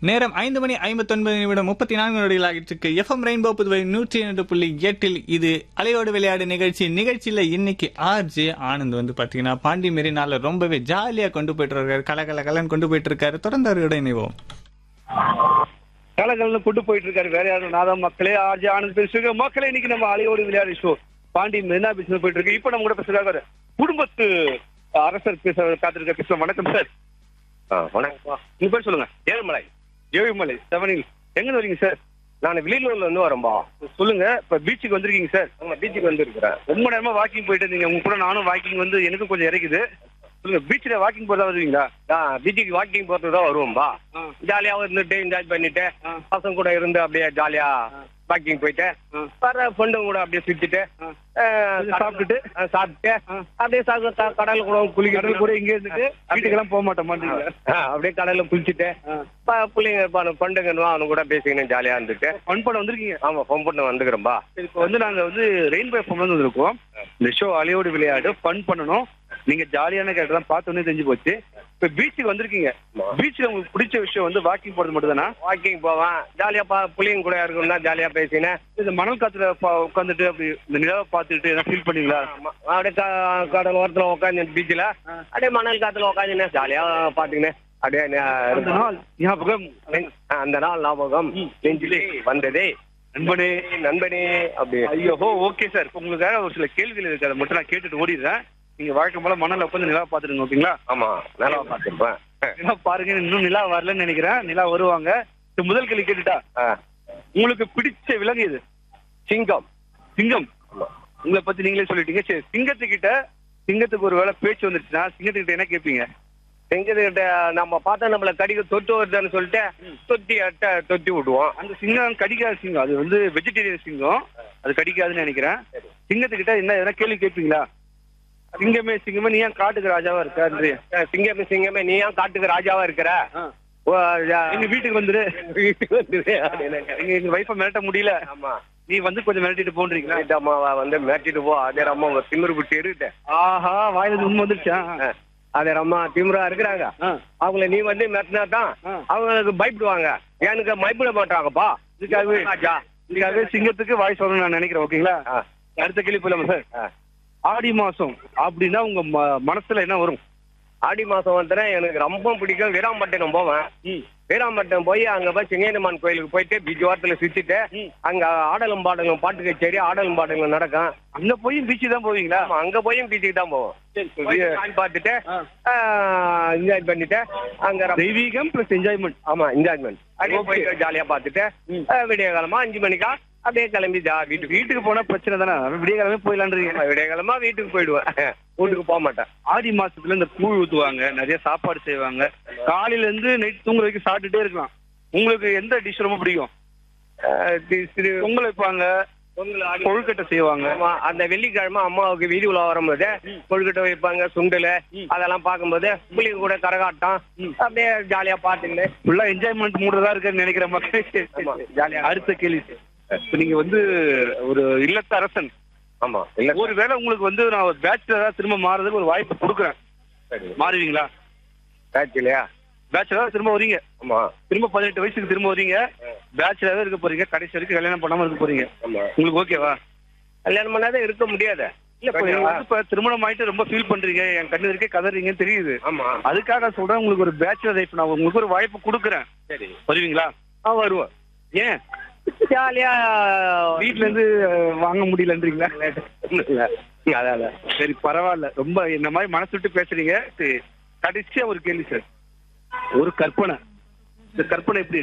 நேரம் ஐந்து மணி ஐம்பத்தொன்பது நிமிடம் முப்பத்தி நான்கு நொடிகள் ஆகிட்டு எஃப்எம் ரெயின்போ புதுவை நூற்றி இரண்டு புள்ளி எட்டில் இது அலையோடு விளையாடு நிகழ்ச்சி நிகழ்ச்சியில இன்னைக்கு ஆர்ஜே ஆனந்த் வந்து பாத்தீங்கன்னா பாண்டி மெரினால ரொம்பவே ஜாலியா கொண்டு போயிட்டு இருக்காரு கலகல கலன்னு கொண்டு போயிட்டு இருக்காரு தொடர்ந்து அவரோட இணைவோம் கலகலன்னு கொண்டு போயிட்டு இருக்காரு வேற யாரும் நாதான் மக்களே ஆர்ஜி ஆனந்த் பேசுறாங்க மக்களே இன்னைக்கு நம்ம அலையோடு விளையாடு ஷோ பாண்டி மெரினா பிசினஸ் போயிட்டு இருக்கு இப்போ நம்ம கூட பேசுறாரு குடும்பத்து அரசர் பேச காத்திருக்க பேசுவோம் வணக்கம் சார் ஆ, வணக்கம் உங்க பேர் சொல்லுங்க ஏழுமலை ஏழுமலை செவனில் எங்க வரீங்க சார் நான் வெளியூர்ல இருந்து வரேன்பா சொல்லுங்க இப்ப பீச்சுக்கு வந்திருக்கீங்க சார் ஆமா பீச்சுக்கு வந்திருக்கிறேன் ரொம்ப நேரமா வாக்கிங் போயிட்டு இருந்தீங்க உங்க கூட நானும் வாக்கிங் வந்து எனக்கும் கொஞ்சம் இறக்குது சொல்லுங்க பீச்சில் வாக்கிங் போறதா வருவீங்களா ஆ, பீச்சுக்கு வாக்கிங் போறது தான் வருவோம்பா ஜாலியா இருந்துட்டு என்ஜாய் பண்ணிட்டு ஆ. பசங்க கூட இருந்து அப்படியே ஜாலியா வாக்கிங் போயிட்டு ஆ. வர ஃப்ரெண்டுங்க கூட அப்படியே சுத்திட்டு ஆ. ஆ, கொஞ்சம் சாப்பிட்டுட்டு? ஆ, சாப்பிட்டு ஆ. அப்படியே சாக க- கடல்ல கூட குளிக்கிறது கடல் கூட இங்க இருந்துட்டு வீட்டுக்கெல்லாம் போக மாட்டோம் மாட்டீங்களா ஆ, அப்படியே கடல்ல குளிச்சுட்டு ப- பிள்ளைங்க இருப்பானு ஃப்ரெண்டுங்க அவனு கூட பேசிக்கின்னு ஜாலியா இருந்துட்டு ஃபன் பண்ண வந்திருக்கீங்க ஆமா ஃபோன் பண்ண வந்துக்கிறோம்பா சரி, இப்போ வந்து நாங்க வந்து ரெயின்போ எஃப்எம் வந்து இருக்கோம் இந்த ஷோ அலையோடு விளையாடு ஃபன் பண்ணணும் நீங்க ஜாலியான கேரக்டர் தான் பார்த்தோன்னே தெரிஞ்சு போச்சு இப்போ பீச்சுக்கு வந்திருக்கீங்க பீச்சில் உங்களுக்கு பிடிச்ச விஷயம் வந்து வாக்கிங் போறது மட்டும் தானா வாக்கிங் போவேன் ஜாலியா பா பிள்ளைங்க கூட இருக்கணும்னா ஜாலியா பேசினேன் இந்த மணல் காத்துல உட்காந்துட்டு அப்படி இந்த நிலவை பார்த்துட்டு எதாவது ஃபீல் பண்ணீங்களா ஆமா. அப்படியே க- கடல் ஓரத்துல உட்காந்து பீச்சில் அப்படியே மணல் காத்துல உட்காந்து ஜாலியா பாத்துக்கினேன் அப்படியே நே- அந்த நாள் ஞாபகம் அந்த நாள் ஞாபகம் நெஞ்சிலே வந்ததே நண்பனே நண்பனே அப்படி ஐயோ ஓகே சார் இப்போ உங்களுக்காக ஒரு சில கேள்விகள் இருக்கு அதை மட்டும் நான் கேட்டுட்டு ஓடிடுறேன் நீங்க வழக்கம் போல மணல்ல உட்காந்து நிலா பார்த்துருங்க ஓகேங்களா ஆமா நல்லா பார்த்துருப்பேன் நிலா பாருங்க இன்னும் நிலா வரலன்னு நினைக்கிறேன் நிலா வருவாங்க இப்ப முதல் கேள்வி கேட்டுட்டா உங்களுக்கு பிடிச்ச விலங்கு இது சிங்கம் சிங்கம் ஆமா. உங்களை பத்தி நீங்களே சொல்லிட்டீங்க சரி சிங்கத்துக்கிட்ட சிங்கத்துக்கு ஒரு வேளை பேச்சு வந்துருச்சுன்னா சிங்கத்துக்கிட்ட என்ன கேட்பீங்க செஞ்சதுகிட்ட நம்ம பார்த்தா நம்மள கடிக்க தொட்டு வருதுன்னு சொல்லிட்டு தொட்டி அட்ட தொட்டி விடுவோம் அந்த சிங்கம் கடிக்காத சிங்கம் அது வந்து வெஜிடேரியன் சிங்கம் அது கடிக்காதுன்னு நினைக்கிறேன் சிங்கத்துக்கிட்ட என்ன எதனா கேள்வி கேட்பீங்களா சிங்கமே சிங்கமே நீ ஏன் காட்டுக்கு ராஜாவா இருக்காரு அஹ் சிங்கமே சிங்கமே நீ ஏன் காட்டுக்கு ராஜாவா இருக்கிற ஓ, யா- எங்க வீட்டுக்கு வந்துரு வீட்டுக்கு வந்துரு அப்படின்னு. எங்க எங்க வைஃபை மிரட்ட முடியல ஆமா நீ வந்து கொஞ்சம் மிரட்டிட்டு போன்றீங்களா வீட்டு அம்மாவை வந்து மிரட்டிட்டு போ அதே அம்மா உங்க திமிரு விட்டு இருட்ட ஆஹா வாயில இருந்து உண்மை வந்துருச்சா அதே அம்மா திமிரா இருக்கிறாங்க ஆ. அவங்கள நீ வந்து மிரட்டினா தான் ஆ. அவங்களுக்கு பயப்படுவாங்க எனக்கு பயப்பட மாட்டாங்கப்பா இதுக்காகவே ராஜா இதுக்காகவே சிங்கத்துக்கு வாய் சொல்லணும்னு நான் நினைக்கிறேன் ஓகேங்களா ஆ. அடுத்த கேள்வி போலாமா சார் ஆ. ஆடி மாசம் அப்படின்னா உங்க ம- மனசுல என்ன வரும் ஆடி மாசம் வந்துட்டேன் எனக்கு ரொம்ப பிடிக்கும் வீராம்பட்டினம் போவேன் வீராம்பட்டினம் போய் அங்க போய் சிங்கேனமான் கோயிலுக்கு போயிட்டு பீச் ஓரத்துல சுத்திட்டு ம். அங்க ஆடலும் பாடலும் பாட்டு கச்சேரி ஆடலும் பாடலும் நடக்கும் அங்க போய் பீச்சு தான் போவீங்களா ஆமா, அங்க போய் பீச்சுக்கு தான் போவோம் சரி, சரி. போய் சாமி பார்த்துட்டு ஆ. என்ஜாய் பண்ணிட்டு அங்க ரம்- தெய்வீகம் பிளஸ் என்ஜாய்மெண்ட் ஆமா என்ஜாய்மெண்ட் அப்படியே Okay. போயிட்டு ஜாலியா பார்த்துட்டு ம். ஆ, விடிய காலமா அஞ்சு மணிக்கா அப்படியே கிளம்பி ஜா வீட்டுக்கு வீட்டுக்கு போனா பிரச்சனை தானே விடிய கிழமை போயிடலான்றீங்க ஆமா, விடிய காலமா வீட்டுக்கு போயிடுவேன் வீட்டுக்கு போக மாட்டேன் ஆடி மாசத்துல இந்த கூழ் ஊத்துவாங்க நிறைய சாப்பாடு செய்வாங்க காலையில இருந்து நைட் தூங்குற வரைக்கும் சாப்பிட்டுட்டே இருக்கலாம் உங்களுக்கு எந்த டிஷ் ரொம்ப பிடிக்கும் ஆ, தி- திரு- பொங்கல் வைப்பாங்க பொங்கல் ஆடி கொழுக்கட்டை செய்வாங்க ஆமா அந்த வெள்ளிக்கிழமை அம்மாவுக்கு வீதி உலா வரும்போது கொழுக்கட்டை வைப்பாங்க சுண்டல் அதெல்லாம் பார்க்கும்போது புள்ளிங்க கூட கரகாட்டம் அப்படியே ஜாலியா பார்த்துக்கிட்டு ஃபுல்லா என்ஜாய்மெண்ட் மூடு தான் இருக்குன்னு நினைக்கிற மக்கள் ஆமா, ஜாலியா. அடுத்த கேள்வி இப்ப நீங்க வந்து ஒரு இல்லத்த அரசன் ஆமா இல்ல ஒருவேளை உங்களுக்கு வந்து நான் ஒரு பேச்சுலரா திரும்ப மாறதுக்கு ஒரு வாய்ப்பு கொடுக்குறேன் சரி மாறுவீங்களா இல்லையா பேச்சுலரா திரும்ப வரீங்க ஆமா திரும்ப பதினெட்டு வயசுக்கு திரும்ப வரீங்க பேச்சுலரா இருக்க போறீங்க கடைசி வரைக்கும் கல்யாணம் பண்ணாம இருக்க போறீங்க ஆமா உங்களுக்கு ஓகேவா கல்யாணம் பண்ணாத இருக்க முடியாது இல்ல இப்ப நீங்க வந்து இப்ப திருமணம் ஆயிட்டு ரொம்ப ஃபீல் பண்றீங்க என் கண்ணு இருக்கே கதறீங்கன்னு தெரியுது ஆமா அதுக்காக சொல்றேன் உங்களுக்கு ஒரு பேச்சுலர் லைஃப் நான் உங்களுக்கு ஒரு வாய்ப்பு கொடுக்குறேன் சரி வருவீங்களா ஆ வருவோம் ஏன் ஜாலியா வீட்ல இருந்து அஹ், வாங்க முடியலன்றீங்களா அதான் அதான். சரி பரவாயில்ல ரொம்ப இந்த மாதிரி மனசு விட்டு பேசுறீங்க சரி, கடைசியா ஒரு கேள்வி சார் ஒரு கற்பனை இந்த கற்பனை எப்படி